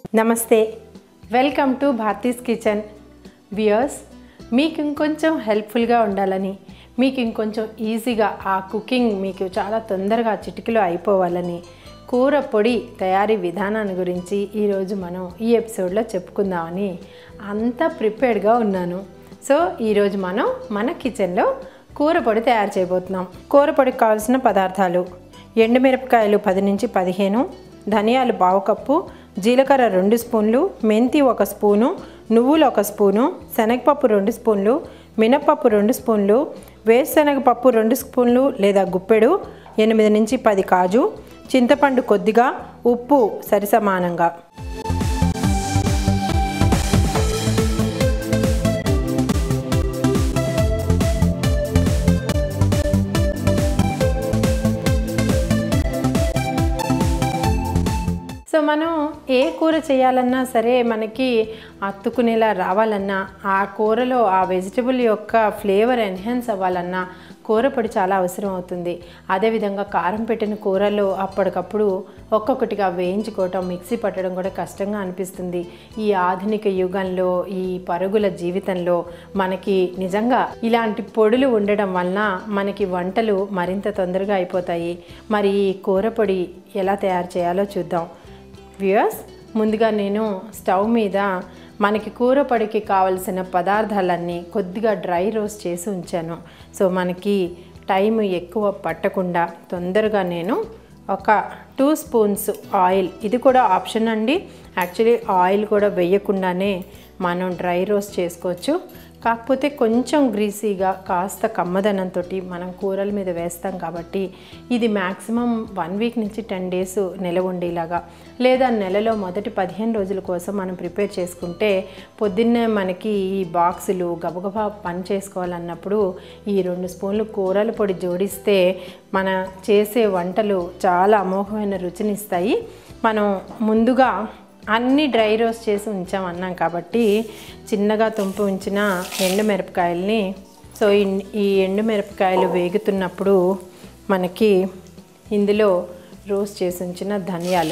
నమస్తే welcome to Bharati's kitchen viewers మీకు ఇంకొంచెం హెల్ప్ఫుల్గా ఉండాలని మీకు ఇంకొంచెం ఈజీగా ఆ కుకింగ్ మీకు చాలా తొందరగా చిటికలో అయిపోవాలని కూర పొడి తయారీ విధానాన్ని గురించి ఈరోజు మనం ఈ ఎపిసోడ్లో చెప్పుకుందామని అంతా ప్రిపేర్డ్గా ఉన్నాను సో ఈరోజు మనం మన కిచెన్లో కూర పొడి తయారు చేయబోతున్నాం కూర పొడికి కావాల్సిన పదార్థాలు ఎండుమిరపకాయలు పది నుంచి పదిహేను ధనియాలు పావు కప్పు జీలకర్ర రెండు స్పూన్లు మెంతి ఒక స్పూను నువ్వులు ఒక స్పూను శనగపప్పు రెండు స్పూన్లు మినప్పప్పు రెండు స్పూన్లు వేరుశనగపప్పు రెండు స్పూన్లు లేదా గుప్పెడు ఎనిమిది నుంచి పది కాజు చింతపండు కొద్దిగా ఉప్పు సరిసమానంగా సో మనం ఏ కూర చేయాలన్నా సరే మనకి అత్తుకునేలా రావాలన్నా ఆ కూరలో ఆ వెజిటబుల్ యొక్క ఫ్లేవర్ ఎన్హాన్స్ అవ్వాలన్నా కూర పొడి చాలా అవసరం అవుతుంది అదేవిధంగా కారం పెట్టిన కూరలో అప్పటికప్పుడు ఒక్కొక్కటిగా వేయించుకోవటం మిక్సీ పట్టడం కూడా కష్టంగా అనిపిస్తుంది ఈ ఆధునిక యుగంలో ఈ పరుగుల జీవితంలో మనకి నిజంగా ఇలాంటి పొడులు ఉండడం వలన మనకి వంటలు మరింత తొందరగా అయిపోతాయి మరి ఈ కూర పొడి ఎలా తయారు చేయాలో చూద్దాం వ్యూయర్స్ ముందుగా నేను స్టవ్ మీద మనకి కూర పొడికి కావలసిన పదార్థాలన్నీ కొద్దిగా డ్రై రోస్ట్ చేసి ఉంచాను సో మనకి టైం ఎక్కువ పట్టకుండా తొందరగా నేను ఒక టూ స్పూన్స్ ఆయిల్ ఇది కూడా ఆప్షన్ అండి యాక్చువల్లీ ఆయిల్ కూడా వేయకుండానే మనం డ్రై రోస్ట్ చేసుకోవచ్చు కాకపోతే కొంచెం గ్రీసీగా కాస్త కమ్మదనంతో మనం కూరల మీద వేస్తాం కాబట్టి ఇది మ్యాక్సిమం వన్ వీక్ నుంచి టెన్ డేస్ నిలవ ఉండేలాగా లేదా నెలలో మొదటి పదిహేను రోజుల కోసం మనం ప్రిపేర్ చేసుకుంటే పొద్దున్నే మనకి ఈ బాక్సులు గబగబా పని చేసుకోవాలన్నప్పుడు ఈ రెండు స్పూన్లు కూరల పొడి జోడిస్తే మన చేసే వంటలు చాలా అమోఘమైన రుచినిస్తాయి మనం ముందుగా అన్ని డ్రై రోస్ట్ చేసి ఉంచామన్నాం కాబట్టి చిన్నగా తుంపి ఉంచిన ఎండుమిరపకాయల్ని సో ఈ- ఈ ఎండుమిరపకాయలు వేగుతున్నప్పుడు మనకి ఇందులో రోస్ట్ చేసి ఉంచిన ధనియాలు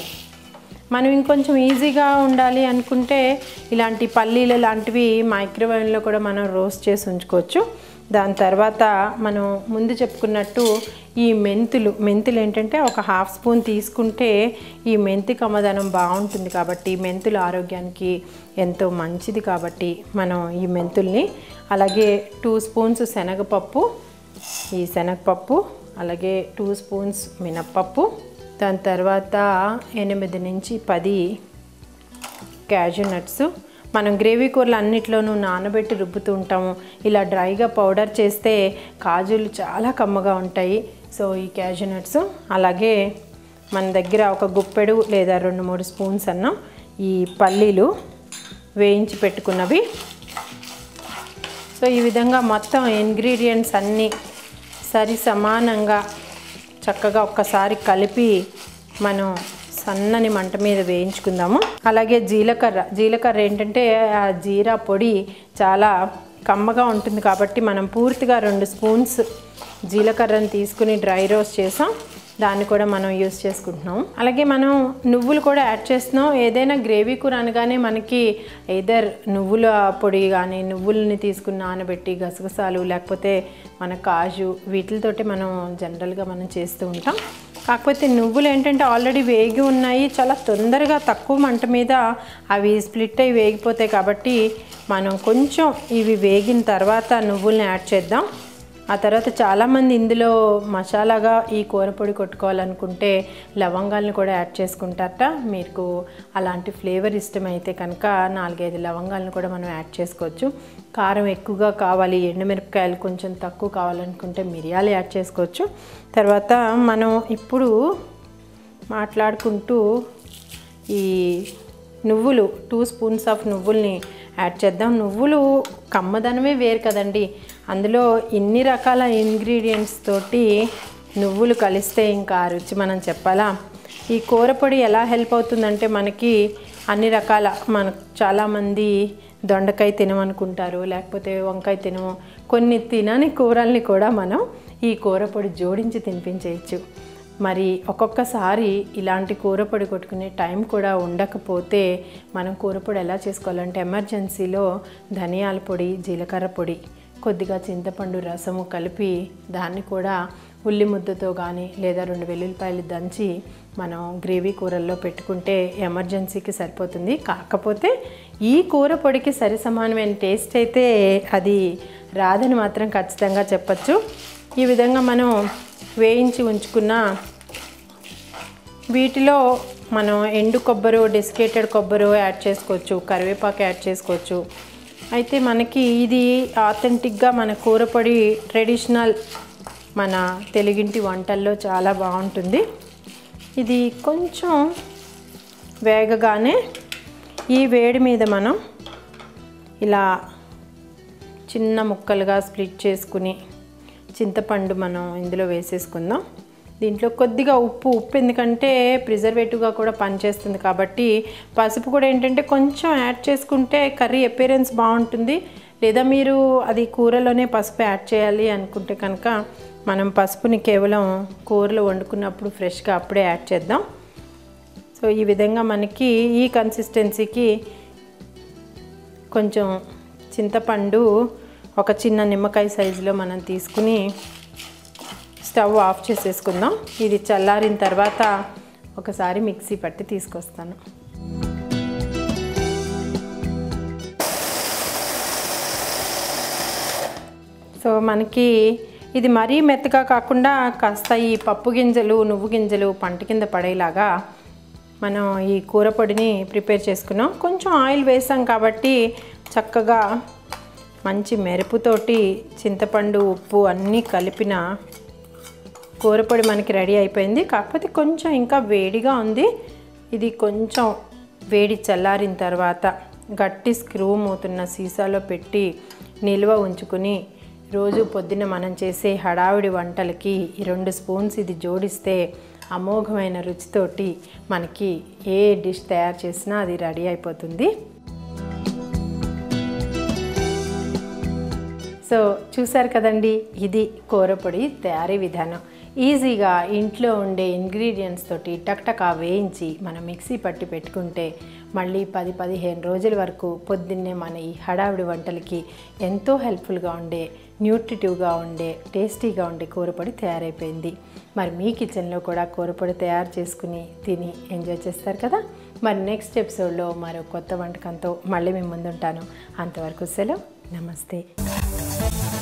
మనం ఇంకొంచెం ఈజీగా ఉండాలి అనుకుంటే ఇలాంటి పల్లీలు లాంటివి మైక్రోవేవ్లో కూడా మనం రోస్ట్ చేసి ఉంచుకోవచ్చు దాని తర్వాత మనం ముందు చెప్పుకున్నట్టు ఈ మెంతులు మెంతులు ఏంటంటే ఒక హాఫ్ స్పూన్ తీసుకుంటే ఈ మెంతి కమ్మదనం బాగుంటుంది కాబట్టి మెంతులు ఆరోగ్యానికి ఎంతో మంచిది కాబట్టి మనం ఈ మెంతుల్ని అలాగే టూ స్పూన్స్ శనగపప్పు ఈ శనగపప్పు అలాగే టూ స్పూన్స్ మినప్పప్పు దాని తర్వాత ఎనిమిది నుంచి పది క్యాజు నట్స్ మనం గ్రేవీ కూరలు అన్నిట్లోనూ నానబెట్టి రుబ్బుతూ ఉంటాము ఇలా డ్రైగా పౌడర్ చేస్తే కాజులు చాలా కమ్మగా ఉంటాయి సో ఈ క్యాజు నట్స్ అలాగే మన దగ్గర ఒక గుప్పెడు లేదా రెండు మూడు స్పూన్స్ అన్న ఈ పల్లీలు వేయించి పెట్టుకున్నవి సో ఈ విధంగా మొత్తం ఇంగ్రీడియంట్స్ అన్నీ సరి సమానంగా చక్కగా ఒక్కసారి కలిపి మనం సన్నని మంట మీద వేయించుకుందాము అలాగే జీలకర్ర జీలకర్ర ఏంటంటే ఆ జీరా పొడి చాలా కమ్మగా ఉంటుంది కాబట్టి మనం పూర్తిగా రెండు స్పూన్స్ జీలకర్రను తీసుకుని డ్రై రోస్ట్ చేసాం దాన్ని కూడా మనం యూస్ చేసుకుంటున్నాం అలాగే మనం నువ్వులు కూడా యాడ్ చేస్తున్నాం ఏదైనా గ్రేవీ కూర అనగానే మనకి ఏదర్ నువ్వుల పొడి కానీ నువ్వుల్ని తీసుకుని నానబెట్టి గసగసాలు లేకపోతే మన కాజు వీటితోటి మనం జనరల్గా మనం చేస్తూ ఉంటాం కాకపోతే నువ్వులు ఏంటంటే ఆల్రెడీ వేగి ఉన్నాయి చాలా తొందరగా తక్కువ మంట మీద అవి స్ప్లిట్ అయి వేగిపోతాయి కాబట్టి మనం కొంచెం ఇవి వేగిన తర్వాత నువ్వుల్ని యాడ్ చేద్దాం ఆ తర్వాత చాలామంది ఇందులో మసాలాగా ఈ కూర పొడి కొట్టుకోవాలనుకుంటే లవంగాలను కూడా యాడ్ చేసుకుంటారట మీకు అలాంటి ఫ్లేవర్ ఇష్టమైతే కనుక నాలుగైదు లవంగాలను కూడా మనం యాడ్ చేసుకోవచ్చు కారం ఎక్కువగా కావాలి ఎండుమిరపకాయలు కొంచెం తక్కువ కావాలనుకుంటే మిరియాలు యాడ్ చేసుకోవచ్చు తర్వాత మనం ఇప్పుడు మాట్లాడుకుంటూ ఈ నువ్వులు టూ స్పూన్స్ ఆఫ్ నువ్వుల్ని యాడ్ చేద్దాం నువ్వులు కమ్మదనమే వేరు కదండి అందులో ఇన్ని రకాల ఇంగ్రీడియంట్స్ తోటి నువ్వులు కలిస్తే ఇంకా ఆ రుచి మనం చెప్పాలా ఈ కూర పొడి ఎలా హెల్ప్ అవుతుందంటే మనకి అన్ని రకాల మన చాలామంది దొండకాయ తినమనుకుంటారు లేకపోతే వంకాయ తినము కొన్ని తినని కూరల్ని కూడా మనం ఈ కూర పొడి జోడించి తినిపించేయచ్చు మరి ఒక్కొక్కసారి ఇలాంటి కూరపొడి కొట్టుకునే టైం కూడా ఉండకపోతే మనం కూరపొడి ఎలా చేసుకోవాలంటే ఎమర్జెన్సీలో ధనియాల పొడి జీలకర్ర పొడి కొద్దిగా చింతపండు రసము కలిపి దాన్ని కూడా ఉల్లి ముద్దతో కానీ లేదా రెండు వెల్లుల్లిపాయలు దంచి మనం గ్రేవీ కూరల్లో పెట్టుకుంటే ఎమర్జెన్సీకి సరిపోతుంది కాకపోతే ఈ కూర పొడికి సరి సమానమైన టేస్ట్ అయితే అది రాదని మాత్రం ఖచ్చితంగా చెప్పచ్చు ఈ విధంగా మనం వేయించి ఉంచుకున్న వీటిలో మనం ఎండు కొబ్బరి డెసికేటెడ్ కొబ్బరి యాడ్ చేసుకోవచ్చు కరివేపాకు యాడ్ చేసుకోవచ్చు అయితే మనకి ఇది ఆథెంటిక్గా మన కూరపొడి ట్రెడిషనల్ మన తెలుగింటి వంటల్లో చాలా బాగుంటుంది ఇది కొంచెం వేగగానే ఈ వేడి మీద మనం ఇలా చిన్న ముక్కలుగా స్ప్లిట్ చేసుకుని చింతపండు మనం ఇందులో వేసేసుకుందాం దీంట్లో కొద్దిగా ఉప్పు ఉప్పు ఎందుకంటే ప్రిజర్వేటివ్గా కూడా పనిచేస్తుంది కాబట్టి పసుపు కూడా ఏంటంటే కొంచెం యాడ్ చేసుకుంటే కర్రీ అపీరెన్స్ బాగుంటుంది లేదా మీరు అది కూరలోనే పసుపు యాడ్ చేయాలి అనుకుంటే కనుక మనం పసుపుని కేవలం కూరలో వండుకున్నప్పుడు ఫ్రెష్గా అప్పుడే యాడ్ చేద్దాం సో ఈ విధంగా మనకి ఈ కన్సిస్టెన్సీకి కొంచెం చింతపండు ఒక చిన్న నిమ్మకాయ సైజులో మనం తీసుకుని స్టవ్ ఆఫ్ చేసేసుకుందాం ఇది చల్లారిన తర్వాత ఒకసారి మిక్సీ పట్టి తీసుకొస్తాను సో మనకి ఇది మరీ మెత్తగా కాకుండా కాస్త ఈ పప్పు గింజలు నువ్వు గింజలు పంట కింద పడేలాగా మనం ఈ కూర పొడిని ప్రిపేర్ చేసుకున్నాం కొంచెం ఆయిల్ వేసాం కాబట్టి చక్కగా మంచి మెరుపుతోటి చింతపండు ఉప్పు అన్నీ కలిపిన కూరపొడి మనకి రెడీ అయిపోయింది కాకపోతే కొంచెం ఇంకా వేడిగా ఉంది ఇది కొంచెం వేడి చల్లారిన తర్వాత గట్టి స్క్రూ మూతున్న సీసాలో పెట్టి నిల్వ ఉంచుకుని రోజు పొద్దున్న మనం చేసే హడావిడి వంటలకి ఈ రెండు స్పూన్స్ ఇది జోడిస్తే అమోఘమైన రుచితోటి మనకి ఏ డిష్ తయారు చేసినా అది రెడీ అయిపోతుంది సో చూసారు కదండి ఇది కూరపొడి తయారీ విధానం ఈజీగా ఇంట్లో ఉండే ఇంగ్రీడియంట్స్ తోటి టక్టకా వేయించి మనం మిక్సీ పట్టి పెట్టుకుంటే మళ్ళీ పది పదిహేను రోజుల వరకు పొద్దున్నే మన ఈ హడావిడి వంటలకి ఎంతో హెల్ప్ఫుల్గా ఉండే న్యూట్రిటివ్గా ఉండే టేస్టీగా ఉండే కూరపొడి తయారైపోయింది మరి మీ కిచెన్లో కూడా కూరపొడి తయారు చేసుకుని తిని ఎంజాయ్ చేస్తారు కదా మరి నెక్స్ట్ ఎపిసోడ్లో మరో కొత్త వంటకంతో మళ్ళీ మేము ముందుంటాను అంతవరకు సెలవు నమస్తే